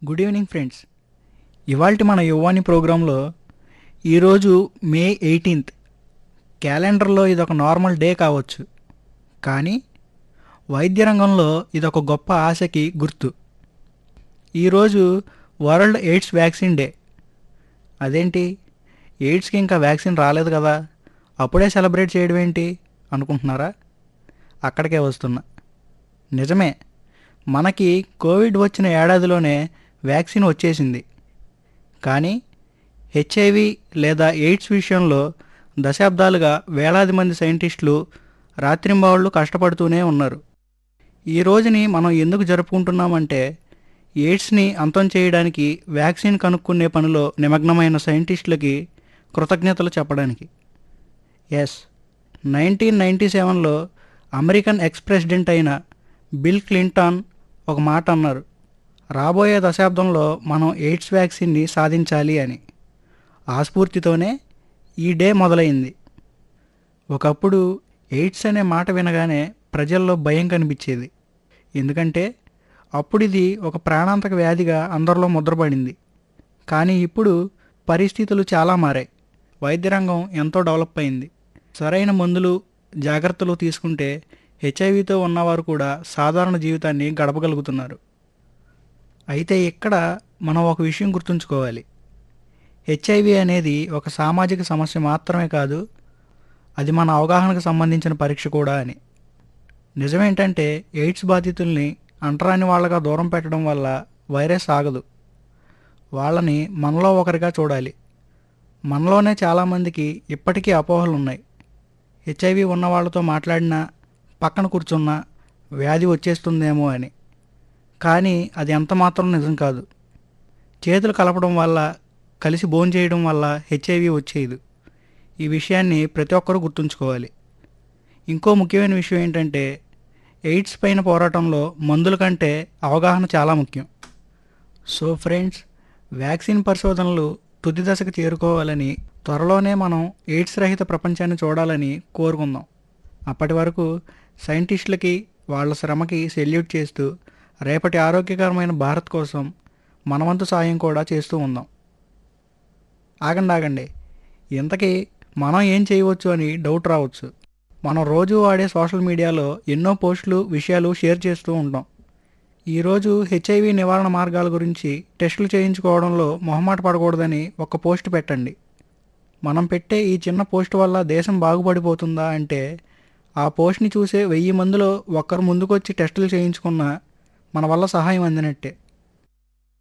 good evening friends ఇవాల్టి మన యువాని ప్రోగ్రాంలో ఈరోజు మే ఎయిటీన్త్ క్యాలెండర్లో ఇదొక నార్మల్ డే కావచ్చు కానీ వైద్య రంగంలో ఇదొక గొప్ప ఆశకి గుర్తు ఈరోజు వరల్డ్ ఎయిడ్స్ వ్యాక్సిన్ డే అదేంటి ఎయిడ్స్కి ఇంకా వ్యాక్సిన్ రాలేదు కదా అప్పుడే సెలబ్రేట్ చేయడం ఏంటి అనుకుంటున్నారా అక్కడికే వస్తున్నా నిజమే మనకి కోవిడ్ వచ్చిన ఏడాదిలోనే వ్యాక్సిన్ వచ్చేసింది కానీ హెచ్ఐవి లేదా ఎయిడ్స్ విషయంలో దశాబ్దాలుగా వేలాది మంది సైంటిస్టులు రాత్రింబావుళ్ళు కష్టపడుతూనే ఉన్నారు ఈ రోజుని మనం ఎందుకు జరుపుకుంటున్నామంటే ఎయిడ్స్ని అంతం చేయడానికి వ్యాక్సిన్ కనుక్కునే పనిలో నిమగ్నమైన సైంటిస్టులకి కృతజ్ఞతలు చెప్పడానికి ఎస్ నైన్టీన్ నైంటీ సెవెన్లో అమెరికన్ ఎక్స్ ప్రెసిడెంట్ అయిన బిల్ క్లింటాన్ ఒక మాట అన్నారు రాబోయే దశాబ్దంలో మనం ఎయిడ్స్ వ్యాక్సిన్ని సాధించాలి అని ఆ స్ఫూర్తితోనే ఈ డే మొదలైంది ఒకప్పుడు ఎయిడ్స్ అనే మాట వినగానే ప్రజల్లో భయం కనిపించేది ఎందుకంటే అప్పుడు ఇది ఒక ప్రాణాంతక వ్యాధిగా అందరిలో ముద్రపడింది కానీ ఇప్పుడు పరిస్థితులు చాలా మారాయి వైద్య రంగం ఎంతో డెవలప్ అయింది సరైన మందులు జాగ్రత్తలు తీసుకుంటే హెచ్ఐవితో ఉన్నవారు కూడా సాధారణ జీవితాన్ని గడపగలుగుతున్నారు అయితే ఇక్కడ మనం ఒక విషయం గుర్తుంచుకోవాలి హెచ్ఐవి అనేది ఒక సామాజిక సమస్య మాత్రమే కాదు అది మన అవగాహనకు సంబంధించిన పరీక్ష కూడా అని నిజమేంటంటే ఎయిడ్స్ బాధితుల్ని అంటరాని వాళ్ళగా దూరం పెట్టడం వల్ల వైరస్ ఆగదు వాళ్ళని మనలో ఒకరిగా చూడాలి మనలోనే చాలామందికి ఇప్పటికీ అపోహలు ఉన్నాయి హెచ్ఐవి ఉన్న వాళ్ళతో మాట్లాడినా పక్కన కూర్చున్నా వ్యాధి వచ్చేస్తుందేమో అని కానీ అది ఎంత మాత్రం నిజం కాదు చేతులు కలపడం వల్ల కలిసి భోంచేయడం వల్ల హెచ్ఐవి వచ్చేది ఈ విషయాన్ని ప్రతి ఒక్కరూ గుర్తుంచుకోవాలి ఇంకో ముఖ్యమైన విషయం ఏంటంటే ఎయిడ్స్ పైన పోరాటంలో మందుల కంటే అవగాహన చాలా ముఖ్యం సో ఫ్రెండ్స్ వ్యాక్సిన్ పరిశోధనలు తుది దశకు చేరుకోవాలని త్వరలోనే మనం ఎయిడ్స్ రహిత ప్రపంచాన్ని చూడాలని కోరుకుందాం అప్పటి వరకు సైంటిస్టులకి వాళ్ళ శ్రమకి సెల్యూట్ చేస్తూ రేపటి ఆరోగ్యకరమైన భారత్ కోసం మనవంతు సాయం కూడా చేస్తూ ఉందాం ఆగండి ఆగండి ఇంతకీ మనం ఏం చేయవచ్చు అని డౌట్ రావచ్చు మనం రోజు వాడే సోషల్ మీడియాలో ఎన్నో పోస్టులు విషయాలు షేర్ చేస్తూ ఉంటాం ఈరోజు హెచ్ఐవి నివారణ మార్గాల గురించి టెస్టులు చేయించుకోవడంలో మొహమాట పడకూడదని ఒక పోస్ట్ పెట్టండి మనం పెట్టే ఈ చిన్న పోస్ట్ వల్ల దేశం బాగుపడిపోతుందా అంటే ఆ పోస్ట్ని చూసే వెయ్యి మందిలో ఒక్కరు ముందుకొచ్చి టెస్టులు చేయించుకున్నా మన వల్ల సహాయం అందినట్టే